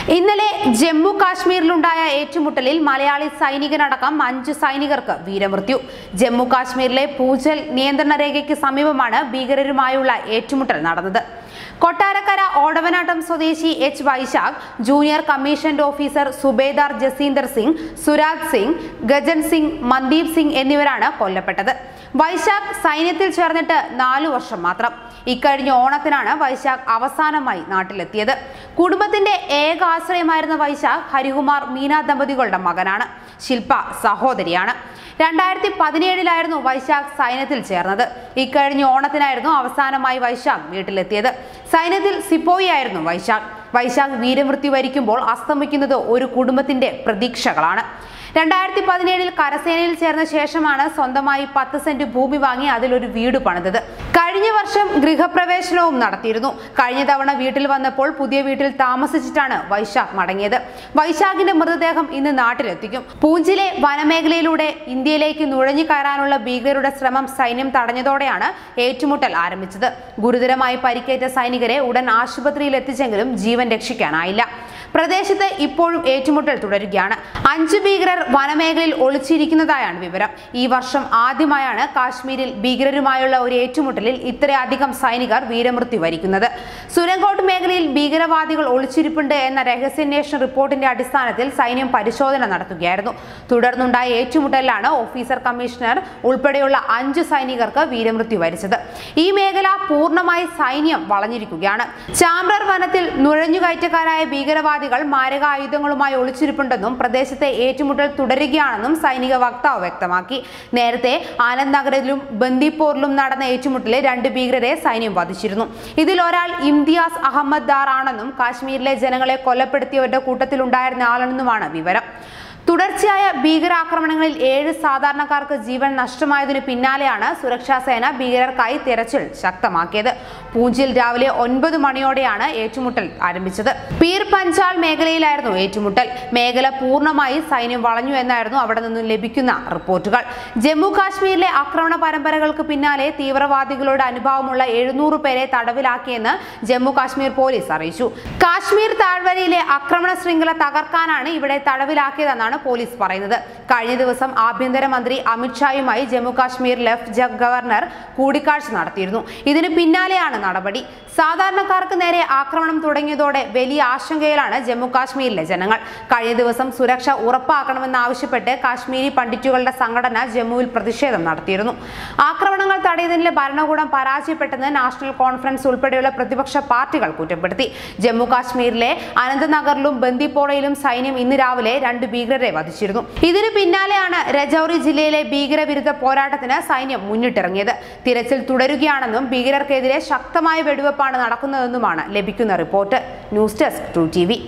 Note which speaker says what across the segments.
Speaker 1: ഇന്നലെ ജമ്മു കാശ്മീരിലുണ്ടായ ഏറ്റുമുട്ടലിൽ മലയാളി സൈനികനടക്കം അഞ്ച് സൈനികർക്ക് വീരമൃത്യു ജമ്മു കാശ്മീരിലെ പൂജൽ നിയന്ത്രണ രേഖയ്ക്ക് സമീപമാണ് ഭീകരരുമായുള്ള ഏറ്റുമുട്ടൽ നടന്നത് കൊട്ടാരക്കര ഓടവനാട്ടം സ്വദേശി H Vaishakh junior commissioned officer Subedar Jaswinder Singh Suraj Singh Gajan Singh Mandeep Singh എന്നിവരാണ് കൊല്ലപ്പെട്ടത് വൈശാഖ് സൈന്യത്തിൽ ചേർന്നിട്ട് നാലു വർഷം മാത്രം ഇക്കഴിഞ്ഞ ഓണത്തിനാണ് വൈശാഖ് അവസാനമായി നാട്ടിലെത്തിയത് കുടുംബത്തിന്റെ ഏക ആശ്രയമായിരുന്ന വൈശാഖ് ഹരികുമാർ മീന ദമ്പതികളുടെ മകനാണ് ശില്പ സഹോദരിയാണ് രണ്ടായിരത്തി പതിനേഴിലായിരുന്നു വൈശാഖ് സൈന്യത്തിൽ ചേർന്നത് ഇക്കഴിഞ്ഞ ഓണത്തിനായിരുന്നു അവസാനമായി വൈശാഖ് വീട്ടിലെത്തിയത് സൈന്യത്തിൽ സിപ്പോയി ആയിരുന്നു വൈശാഖ് വൈശാഖ് വീരമൃത്യു വരിക്കുമ്പോൾ അസ്തമിക്കുന്നത് ഒരു കുടുംബത്തിന്റെ പ്രതീക്ഷകളാണ് രണ്ടായിരത്തി പതിനേഴിൽ കരസേനയിൽ ചേർന്ന ശേഷമാണ് സ്വന്തമായി പത്ത് സെന്റ് ഭൂമി വാങ്ങി അതിലൊരു വീട് പണിതത് കഴിഞ്ഞ വർഷം ഗൃഹപ്രവേശനവും നടത്തിയിരുന്നു കഴിഞ്ഞ തവണ വീട്ടിൽ വന്നപ്പോൾ പുതിയ വീട്ടിൽ താമസിച്ചിട്ടാണ് വൈശാഖ് മടങ്ങിയത് വൈശാഖിന്റെ മൃതദേഹം ഇന്ന് നാട്ടിലെത്തിക്കും പൂഞ്ചിലെ വനമേഖലയിലൂടെ ഇന്ത്യയിലേക്ക് നുഴഞ്ഞു കയറാനുള്ള ഭീകരരുടെ ശ്രമം സൈന്യം തടഞ്ഞതോടെയാണ് ഏറ്റുമുട്ടൽ ആരംഭിച്ചത് ഗുരുതരമായി പരിക്കേറ്റ സൈനികരെ ഉടൻ ആശുപത്രിയിൽ എത്തിച്ചെങ്കിലും ജീവൻ രക്ഷിക്കാനായില്ല പ്രദേശത്ത് ഇപ്പോഴും ഏറ്റുമുട്ടൽ തുടരുകയാണ് അഞ്ച് ഭീകരർ വനമേഖലയിൽ ഒളിച്ചിരിക്കുന്നതായാണ് വിവരം ഈ വർഷം ആദ്യമായാണ് കാശ്മീരിൽ ഭീകരരുമായുള്ള ഒരു ഏറ്റുമുട്ടലിൽ ഇത്രയധികം സൈനികർ വീരമൃത്യു വരിക്കുന്നത് സുരങ്കോട്ട് മേഖലയിൽ ഭീകരവാദികൾ ഒളിച്ചിരിപ്പുണ്ട് എന്ന രഹസ്യാന്വേഷണ റിപ്പോർട്ടിന്റെ അടിസ്ഥാനത്തിൽ സൈന്യം പരിശോധന നടത്തുകയായിരുന്നു തുടർന്നുണ്ടായ ഏറ്റുമുട്ടലിലാണ് ഓഫീസർ കമ്മീഷണർ ഉൾപ്പെടെയുള്ള അഞ്ച് സൈനികർക്ക് വീരമൃത്യു വരിച്ചത് ഈ മേഖല പൂർണ്ണമായി സൈന്യം വളഞ്ഞിരിക്കുകയാണ് ചാമ്പ്രർ വനത്തിൽ നുഴഞ്ഞുകയറ്റക്കാരായ ഭീകരവാദികൾ മാരകായുധങ്ങളുമായി ഒളിച്ചിരിപ്പുണ്ടെന്നും പ്രദേശത്തെ ഏറ്റുമുട്ടൽ തുടരുകയാണെന്നും സൈനിക വക്താവ് വ്യക്തമാക്കി നേരത്തെ ആനന്ദ് നഗറിലും ബന്ദിപ്പോറിലും നടന്ന ഏറ്റുമുട്ടലിൽ രണ്ട് ഭീകരരെ സൈന്യം വധിച്ചിരുന്നു ഇതിൽ ഒരാൾ ഇംതിയാസ് അഹമ്മദ് ദാർ ആണെന്നും കാശ്മീരിലെ ജനങ്ങളെ കൊലപ്പെടുത്തിയവരുടെ കൂട്ടത്തിലുണ്ടായിരുന്ന ആളെന്നുമാണ് വിവരം തുടർച്ചയായ ഭീകരാക്രമണങ്ങളിൽ ഏഴ് സാധാരണക്കാർക്ക് ജീവൻ നഷ്ടമായതിനു പിന്നാലെയാണ് സുരക്ഷാ സേന ഭീകരർക്കായി തിരച്ചിൽ ശക്തമാക്കിയത് പൂഞ്ചിൽ രാവിലെ ഒൻപത് മണിയോടെയാണ് ഏറ്റുമുട്ടൽ ആരംഭിച്ചത് പീർ പഞ്ചാൽ മേഖലയിലായിരുന്നു ഏറ്റുമുട്ടൽ മേഖല പൂർണ്ണമായി സൈന്യം വളഞ്ഞു എന്നായിരുന്നു അവിടെ നിന്നും ലഭിക്കുന്ന റിപ്പോർട്ടുകൾ ജമ്മു കാശ്മീരിലെ ആക്രമണ പരമ്പരകൾക്ക് പിന്നാലെ തീവ്രവാദികളുടെ അനുഭാവമുള്ള എഴുന്നൂറ് പേരെ തടവിലാക്കിയെന്ന് ജമ്മു കാശ്മീർ പോലീസ് അറിയിച്ചു കാശ്മീർ താഴ്വരയിലെ ആക്രമണ ശൃംഖല തകർക്കാനാണ് ഇവിടെ തടവിലാക്കിയതെന്നാണ് പോലീസ് പറയുന്നത് കഴിഞ്ഞ ദിവസം ആഭ്യന്തരമന്ത്രി അമിത്ഷായുമായി ജമ്മു കാശ്മീർ ലെഫ്റ്റ് ഗവർണർ കൂടിക്കാഴ്ച നടത്തിയിരുന്നു ഇതിന് പിന്നാലെയാണ് നടപടി സാധാരണക്കാർക്ക് നേരെ ആക്രമണം തുടങ്ങിയതോടെ വലിയ ആശങ്കയിലാണ് ജമ്മു കാശ്മീരിലെ ജനങ്ങൾ കഴിഞ്ഞ ദിവസം സുരക്ഷ ഉറപ്പാക്കണമെന്നാവശ്യപ്പെട്ട് കാശ്മീരി പണ്ഡിറ്റുകളുടെ സംഘടന ജമ്മുവിൽ പ്രതിഷേധം നടത്തിയിരുന്നു ആക്രമണങ്ങൾ തടയുന്നതിൽ ഭരണകൂടം പരാജയപ്പെട്ടെന്ന് നാഷണൽ കോൺഫറൻസ് ഉൾപ്പെടെയുള്ള പ്രതിപക്ഷ പാർട്ടികൾ കുറ്റപ്പെടുത്തി ജമ്മു കാശ്മീരിലെ അനന്തനഗറിലും ബന്ദിപ്പോറയിലും സൈന്യം ഇന്ന് രാവിലെ രണ്ട് ഭീകരരെ വധിച്ചിരുന്നു ഇതിന് പിന്നാലെയാണ് രജൌറി ജില്ലയിലെ ഭീകരവിരുദ്ധ പോരാട്ടത്തിന് സൈന്യം മുന്നിട്ടിറങ്ങിയത് തിരച്ചിൽ തുടരുകയാണെന്നും ഭീകരർക്കെതിരെ ശക്തമായ വെടിവെപ്പാണ് നടക്കുന്നതെന്നുമാണ് ലഭിക്കുന്ന report news desk two TV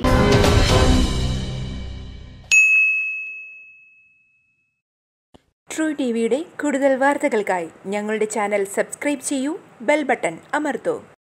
Speaker 2: true ടി വിയുടെ കൂടുതൽ വാർത്തകൾക്കായി ഞങ്ങളുടെ ചാനൽ സബ്സ്ക്രൈബ് ചെയ്യൂ ബെൽ ബട്ടൺ അമർത്തൂ